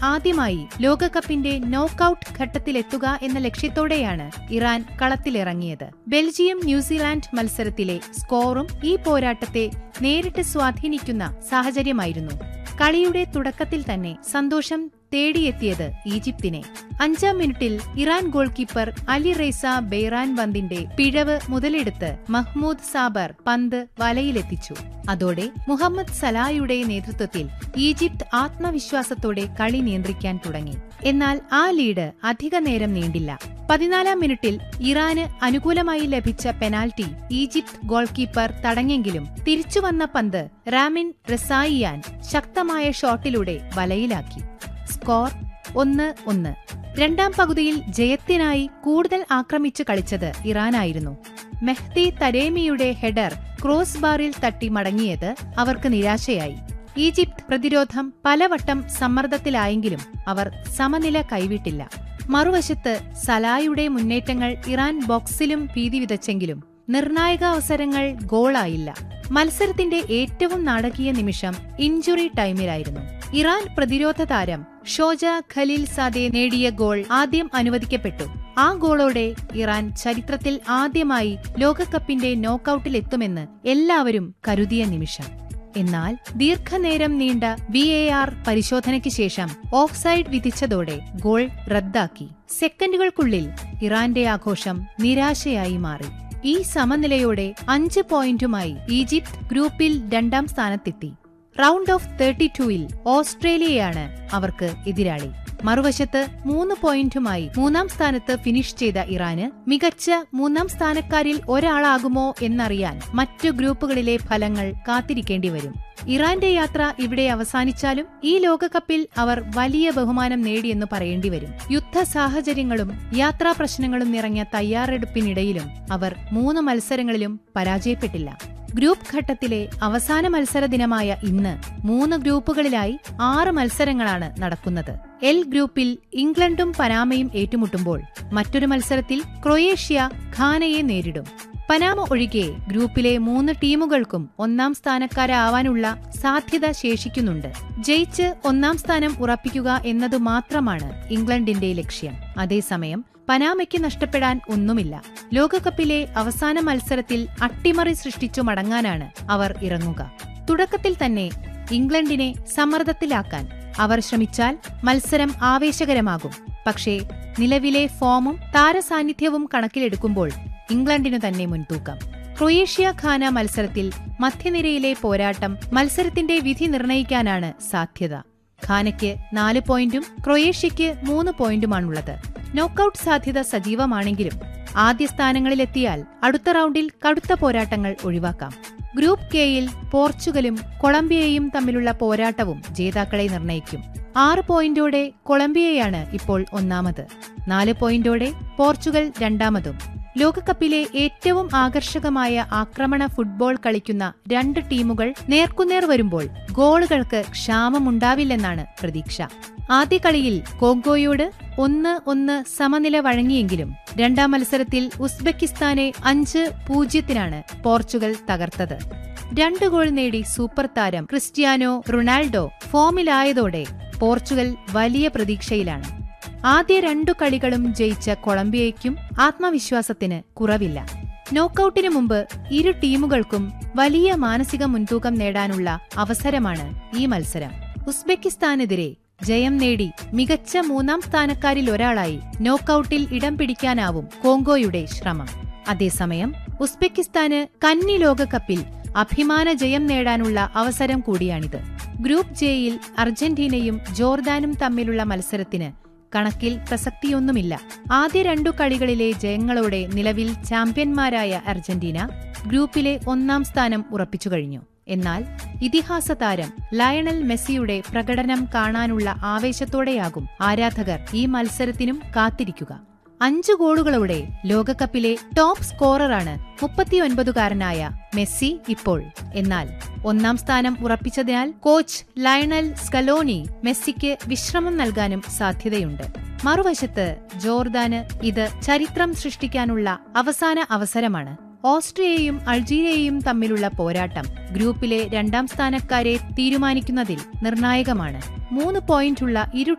ആദ്യമായി ലോകകപ്പിന്റെ നോക്കൌട്ട് ഘട്ടത്തിലെത്തുക എന്ന ലക്ഷ്യത്തോടെയാണ് ഇറാൻ കളത്തിലിറങ്ങിയത് ബെൽജിയം ന്യൂസിലാൻഡ് മത്സരത്തിലെ സ്കോറും ഈ പോരാട്ടത്തെ നേരിട്ട് സ്വാധീനിക്കുന്ന സാഹചര്യമായിരുന്നു കളിയുടെ തുടക്കത്തിൽ തന്നെ സന്തോഷം തേടിയെത്തിയത് ഈജിപ്തിനെ അഞ്ചാം മിനിറ്റിൽ Iran goalkeeper Ali Reza Beiran പന്തിന്റെ പിഴവ് മുതലെടുത്ത് മഹ്മൂദ് സാബർ പന്ത് വലയിലെത്തിച്ചു അതോടെ മുഹമ്മദ് സലായുടെ നേതൃത്വത്തിൽ ഈജിപ്ത് ആത്മവിശ്വാസത്തോടെ കളി നിയന്ത്രിക്കാൻ തുടങ്ങി എന്നാൽ ആ ലീഡ് അധിക നേരം നീണ്ടില്ല പതിനാലാം മിനിറ്റിൽ ഇറാന് അനുകൂലമായി ലഭിച്ച പെനാൽറ്റി ഈജിപ്ത് ഗോൾ കീപ്പർ തടഞ്ഞെങ്കിലും തിരിച്ചുവന്ന പന്ത് റാമിൻ റസായിയാൻ ശക്തമായ ഷോട്ടിലൂടെ വലയിലാക്കി സ്കോർ ഒന്ന് ഒന്ന് രണ്ടാം പകുതിയിൽ ജയത്തിനായി കൂടുതൽ ആക്രമിച്ചു കളിച്ചത് ഇറാനായിരുന്നു മെഹ്ദി തരേമിയുടെ ഹെഡർ ക്രോസ് ബാറിൽ തട്ടി മടങ്ങിയത് അവർക്ക് നിരാശയായി ഈജിപ്ത് പ്രതിരോധം പലവട്ടം സമ്മർദ്ദത്തിലായെങ്കിലും അവർ സമനില കൈവിട്ടില്ല മറുവശത്ത് സലായുടെ മുന്നേറ്റങ്ങൾ ഇറാൻ ബോക്സിലും ഭീതി വിതച്ചെങ്കിലും നിർണായക അവസരങ്ങൾ ഗോളായില്ല മത്സരത്തിന്റെ ഏറ്റവും നാടകീയ നിമിഷം ഇഞ്ചുറി ടൈമിലായിരുന്നു ഇറാൻ പ്രതിരോധ താരം ഷോജ ഖലീൽ സാദെ നേടിയ ഗോൾ ആദ്യം അനുവദിക്കപ്പെട്ടു ആ ഗോളോടെ ഇറാൻ ചരിത്രത്തിൽ ആദ്യമായി ലോകകപ്പിന്റെ നോക്കൌട്ടിലെത്തുമെന്ന് എല്ലാവരും കരുതിയ നിമിഷം എന്നാൽ ദീർഘനേരം നീണ്ട വി എ ആർ പരിശോധനയ്ക്ക് ശേഷം ഓഫ് സൈഡ് വിധിച്ചതോടെ ഗോൾ റദ്ദാക്കി സെക്കൻഡുകൾക്കുള്ളിൽ ഇറാന്റെ ആഘോഷം നിരാശയായി മാറി ഈ സമനിലയോടെ അഞ്ച് പോയിന്റുമായി ഈജിപ്ത് ഗ്രൂപ്പിൽ രണ്ടാം സ്ഥാനത്തെത്തി റൗണ്ട് ഓഫ് തേർട്ടി ടൂയിൽ ഓസ്ട്രേലിയയാണ് അവർക്ക് എതിരാളി മറുവശത്ത് മൂന്ന് പോയിന്റുമായി മൂന്നാം സ്ഥാനത്ത് ഫിനിഷ് ചെയ്ത ഇറാന് മികച്ച മൂന്നാം സ്ഥാനക്കാരിൽ ഒരാളാകുമോ എന്നറിയാൻ മറ്റു ഗ്രൂപ്പുകളിലെ ഫലങ്ങൾ കാത്തിരിക്കേണ്ടി വരും ഇറാന്റെ യാത്ര ഇവിടെ അവസാനിച്ചാലും ഈ ലോകകപ്പിൽ അവർ വലിയ ബഹുമാനം നേടിയെന്ന് പറയേണ്ടി വരും യുദ്ധ സാഹചര്യങ്ങളും യാത്രാ പ്രശ്നങ്ങളും നിറഞ്ഞ തയ്യാറെടുപ്പിനിടയിലും അവർ മൂന്ന് മത്സരങ്ങളിലും പരാജയപ്പെട്ടില്ല ഗ്രൂപ്പ് ഘട്ടത്തിലെ അവസാന മത്സര ദിനമായ ഇന്ന് മൂന്ന് ഗ്രൂപ്പുകളിലായി ആറ് മത്സരങ്ങളാണ് നടക്കുന്നത് എൽ ഗ്രൂപ്പിൽ ഇംഗ്ലണ്ടും പനാമയും ഏറ്റുമുട്ടുമ്പോൾ മറ്റൊരു മത്സരത്തിൽ ക്രൊയേഷ്യ ഖാനയെ നേരിടും പനാമ ഒഴികെ ഗ്രൂപ്പിലെ മൂന്ന് ടീമുകൾക്കും ഒന്നാം സ്ഥാനക്കാരാവാനുള്ള സാധ്യത ശേഷിക്കുന്നുണ്ട് ജയിച്ച് ഒന്നാം സ്ഥാനം ഉറപ്പിക്കുക എന്നതു മാത്രമാണ് ഇംഗ്ലണ്ടിന്റെ ലക്ഷ്യം അതേസമയം പനാമയ്ക്ക് നഷ്ടപ്പെടാൻ ഒന്നുമില്ല ലോകകപ്പിലെ അവസാന മത്സരത്തിൽ അട്ടിമറി സൃഷ്ടിച്ചു മടങ്ങാനാണ് അവർ ഇറങ്ങുക തുടക്കത്തിൽ തന്നെ ഇംഗ്ലണ്ടിനെ സമ്മർദ്ദത്തിലാക്കാൻ അവർ ശ്രമിച്ചാൽ മത്സരം ആവേശകരമാകും പക്ഷേ നിലവിലെ ഫോമും താരസാന്നിധ്യവും കണക്കിലെടുക്കുമ്പോൾ ഇംഗ്ലണ്ടിനു തന്നെ മുൻതൂക്കം ക്രൊയേഷ്യ ഖാന മത്സരത്തിൽ മധ്യനിരയിലെ പോരാട്ടം മത്സരത്തിന്റെ വിധി നിർണയിക്കാനാണ് സാധ്യത ഖാനയ്ക്ക് നാല് പോയിന്റും ക്രൊയേഷ്യയ്ക്ക് മൂന്ന് പോയിന്റുമാണുള്ളത് നോക്കൌട്ട് സാധ്യത സജീവമാണെങ്കിലും ആദ്യ സ്ഥാനങ്ങളിലെത്തിയാൽ അടുത്ത റൗണ്ടിൽ കടുത്ത പോരാട്ടങ്ങൾ ഒഴിവാക്കാം ഗ്രൂപ്പ് കെയിൽ പോർച്ചുഗലും കൊളംബിയയും തമ്മിലുള്ള പോരാട്ടവും ജേതാക്കളെ നിർണയിക്കും ആറ് പോയിന്റോടെ കൊളംബിയയാണ് ഇപ്പോൾ ഒന്നാമത് നാല് പോയിന്റോടെ പോർച്ചുഗൽ രണ്ടാമതും ലോകകപ്പിലെ ഏറ്റവും ആകർഷകമായ ആക്രമണ ഫുട്ബോൾ കളിക്കുന്ന രണ്ട് ടീമുകൾ നേർക്കുനേർ വരുമ്പോൾ ഗോളുകൾക്ക് ക്ഷാമമുണ്ടാവില്ലെന്നാണ് പ്രതീക്ഷ ആദ്യ കളിയിൽ കോങ്കോയോട് ഒന്ന് ഒന്ന് സമനില വഴങ്ങിയെങ്കിലും രണ്ടാം മത്സരത്തിൽ ഉസ്ബെക്കിസ്ഥാനെ അഞ്ച് പൂജ്യത്തിനാണ് പോർച്ചുഗൽ തകർത്തത് രണ്ട് ഗോൾ നേടി സൂപ്പർ താരം ക്രിസ്ത്യാനോ റൊണാൾഡോ ഫോമിലായതോടെ പോർച്ചുഗൽ വലിയ പ്രതീക്ഷയിലാണ് ആദ്യ രണ്ടു കളികളും ജയിച്ച കൊളംബിയയ്ക്കും ആത്മവിശ്വാസത്തിന് കുറവില്ല നോക്കൌട്ടിനു മുമ്പ് ഇരു ടീമുകൾക്കും വലിയ മാനസിക മുൻതൂക്കം നേടാനുള്ള അവസരമാണ് ഈ മത്സരം ഉസ്ബെക്കിസ്ഥാനെതിരെ ജയം നേടി മികച്ച മൂന്നാം സ്ഥാനക്കാരിൽ ഒരാളായി നോക്കൌട്ടിൽ ഇടം പിടിക്കാനാവും കോങ്കോയുടെ ശ്രമം അതേസമയം ഉസ്ബെക്കിസ്ഥാന് കന്നി ലോകകപ്പിൽ അഭിമാന ജയം നേടാനുള്ള അവസരം കൂടിയാണിത് ഗ്രൂപ്പ് ജെയിൽ അർജന്റീനയും ജോർദാനും തമ്മിലുള്ള മത്സരത്തിന് കണക്കിൽ പ്രസക്തിയൊന്നുമില്ല ആദ്യ രണ്ടു കളികളിലെ ജയങ്ങളോടെ നിലവിൽ ചാമ്പ്യന്മാരായ അർജന്റീന ഗ്രൂപ്പിലെ ഒന്നാം സ്ഥാനം ഉറപ്പിച്ചു കഴിഞ്ഞു എന്നാൽ ഇതിഹാസ താരം ലയണൽ മെസ്സിയുടെ പ്രകടനം കാണാനുള്ള ആവേശത്തോടെയാകും ആരാധകർ ഈ മത്സരത്തിനും കാത്തിരിക്കുക അഞ്ചു ഗോളുകളോടെ ലോകകപ്പിലെ ടോപ്പ് സ്കോററാണ് മുപ്പത്തിയൊൻപതുകാരനായ മെസ്സി ഇപ്പോൾ എന്നാൽ ഒന്നാം സ്ഥാനം ഉറപ്പിച്ചതിനാൽ കോച്ച് ലയണൽ സ്കലോനി മെസ്സിക്ക് വിശ്രമം നൽകാനും സാധ്യതയുണ്ട് മറുവശത്ത് ജോർദാന് ഇത് ചരിത്രം സൃഷ്ടിക്കാനുള്ള അവസാന അവസരമാണ് ഓസ്ട്രിയയും അൾജീരിയയും തമ്മിലുള്ള പോരാട്ടം ഗ്രൂപ്പിലെ രണ്ടാം സ്ഥാനക്കാരെ തീരുമാനിക്കുന്നതിൽ നിർണായകമാണ് മൂന്ന് പോയിന്റുള്ള ഇരു